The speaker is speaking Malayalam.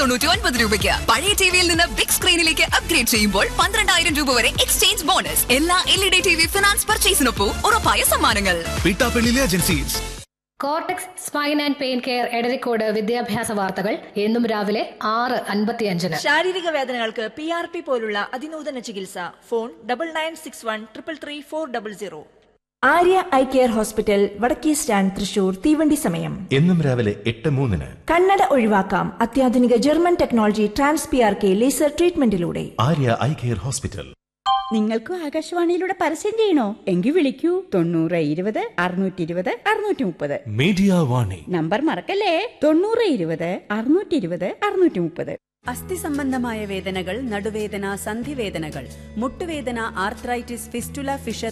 തൊണ്ണൂറ്റി ഒൻപത് രൂപയ്ക്ക് പഴയ ടിവിയിൽ നിന്ന് ബിഗ് സ്ക്രീനിലേക്ക് അപ്ഗ്രേഡ് ചെയ്യുമ്പോൾ പന്ത്രണ്ടായിരം രൂപ വരെ എക്സ്ചേഞ്ച് ബോണസ് എല്ലാ L E D T V finance പർച്ചേസിനൊപ്പം ഉറപ്പായ സമ്മാനങ്ങൾ പിട്ടാപ്പള്ളിയിലെ agencies cortex spine and pain care Edarikode വിദ്യാഭ്യാസ വാർത്തകൾ എന്നും രാവിലെ ആറ് അൻപത്തിയഞ്ചിന് ശാരീരിക വേദനകൾക്ക് പി ആർ പി പോലുള്ള അതിനൂതന ചികിത്സ phone double nine six one triple three four double zero Arya eye care hospital വടക്കേ സ്റ്റാൻഡ് തൃശൂർ തീവണ്ടി സമയം എന്നും രാവിലെ എട്ട് മൂന്നിന് കണ്ണട ഒഴിവാക്കാം അത്യാധുനിക German technology trans P R K laser ട്രീറ്റ്മെന്റിലൂടെ ആര്യ ഐ കെയർ ഹോസ്പിറ്റൽ നിങ്ങൾക്കും ആകാശവാണിയിലൂടെ പരസ്യം ചെയ്യണോ എങ്കിൽ വിളിക്കൂ തൊണ്ണൂറ് ഇരുപത് അറുന്നൂറ്റി ഇരുപത് അറുന്നൂറ്റി മുപ്പത് മീഡിയ വാണി നമ്പർ മറക്കല്ലേ തൊണ്ണൂറ് ഇരുപത് അറുന്നൂറ്റി ഇരുപത് അറുന്നൂറ്റി മുപ്പത് അസ്ഥി സംബന്ധമായ വേദനകൾ നടുവേദന സന്ധിവേദനകൾ മുട്ടുവേദന ആർത്രൈറ്റിസ് ഫിസ്റ്റുല ഫിഷർ